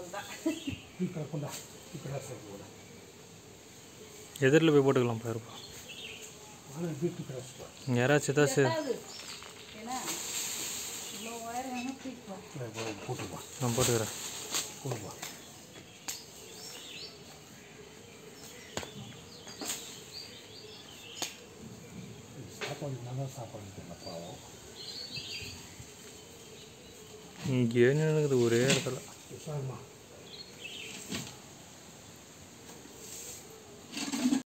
அவ்வளோதான் ఇక్కడ కుండా ఇక్కడ వస్తుంది కూడా எதிரில் போய் போட்டுக்கலாம் பாருப்பா ஆனால் வீட்டு ఇక్కడ వస్తుంది யாராச்சும் தான் சரி எட்டாவது ஏன்னா இவ்வளோ ஒயர் வேணும் தூக்கிப்போம் போட்டுப்பா நான் போட்டுக்கிறேன் போடுப்பா சாப்பாடு நல்லா சாப்பாடு தெரியல பாவம் இங்கே நின்றுக்குது ஒரே இடத்துல உஷாருமா